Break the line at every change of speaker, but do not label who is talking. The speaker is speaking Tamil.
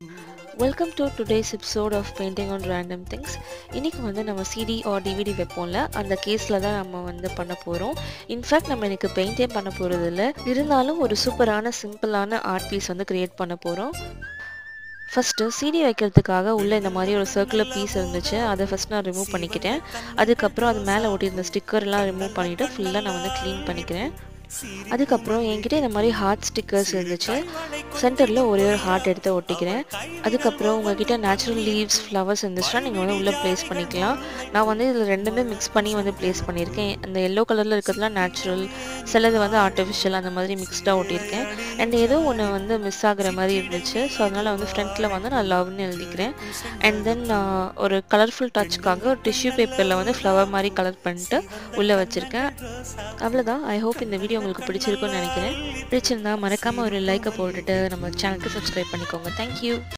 welcome to today's episode of painting on random things இன்றைக்கி வந்து நம்ம சிடி ஆர் டிவிடி வைப்போம்ல அந்த கேஸில் தான் நம்ம வந்து பண்ண போகிறோம் இன்ஃபேக்ட் நம்ம எனக்கு பெயிண்டே பண்ண போகிறது இல்லை இருந்தாலும் ஒரு சூப்பரான சிம்பிளான ஆர்ட் பீஸ் வந்து க்ரியேட் பண்ண போகிறோம் ஃபஸ்ட்டு சிடி வைக்கிறதுக்காக உள்ளே இந்த மாதிரி ஒரு சர்க்குலர் பீஸ் இருந்துச்சு அதை ஃபஸ்ட் நான் ரிமூவ் பண்ணிக்கிட்டேன் அதுக்கப்புறம் அது மேலே ஒட்டியிருந்த ஸ்டிக்கர்லாம் ரிமூவ் பண்ணிவிட்டு ஃபுல்லாக நான் வந்து க்ளீன் பண்ணிக்கிறேன் அதுக்கப்புறம் என்கிட்ட இந்த மாதிரி ஹார்ட் ஸ்டிக்கர்ஸ் இருந்துச்சு சென்டரில் ஒரே ஒரு ஹார்ட் எடுத்து ஒட்டிக்கிறேன் அதுக்கப்புறம் உங்ககிட்ட நேச்சுரல் லீவ்ஸ் ஃப்ளவர்ஸ் இருந்துச்சுன்னா நீங்கள் வந்து உள்ளே ப்ளேஸ் பண்ணிக்கலாம் நான் வந்து இதில் ரெண்டுமே மிக்ஸ் பண்ணி வந்து ப்ளேஸ் பண்ணியிருக்கேன் அந்த எல்லோ கலரில் இருக்கிறதுலாம் நேச்சுரல் சிலது வந்து ஆர்டிஃபிஷியல் அந்த மாதிரி மிக்ஸ்டாக ஒட்டியிருக்கேன் அண்ட் ஏதோ ஒன்று வந்து மிஸ் ஆகுற மாதிரி இருந்துச்சு ஸோ அதனால் வந்து ஃப்ரண்ட்டில் வந்து நான் லவ்னு எழுதிக்கிறேன் அண்ட் தென் ஒரு கலர்ஃபுல் டச்சுக்காக ஒரு டிஷ்யூ பேப்பரில் வந்து ஃப்ளவர் மாதிரி கலர் பண்ணிட்டு உள்ளே வச்சுருக்கேன் அவ்வளோதான் ஐ ஹோப் இந்த வீடியோ உங்களுக்கு பிடிச்சிருக்கும்னு நினைக்கிறேன் பிடிச்சிருந்தா மறக்காமல் ஒரு லைக்கை போட்டுட்டு நம்ம சேனலுக்கு சப்ஸ்கிரைப் பண்ணிக்கோங்க தேங்க்யூ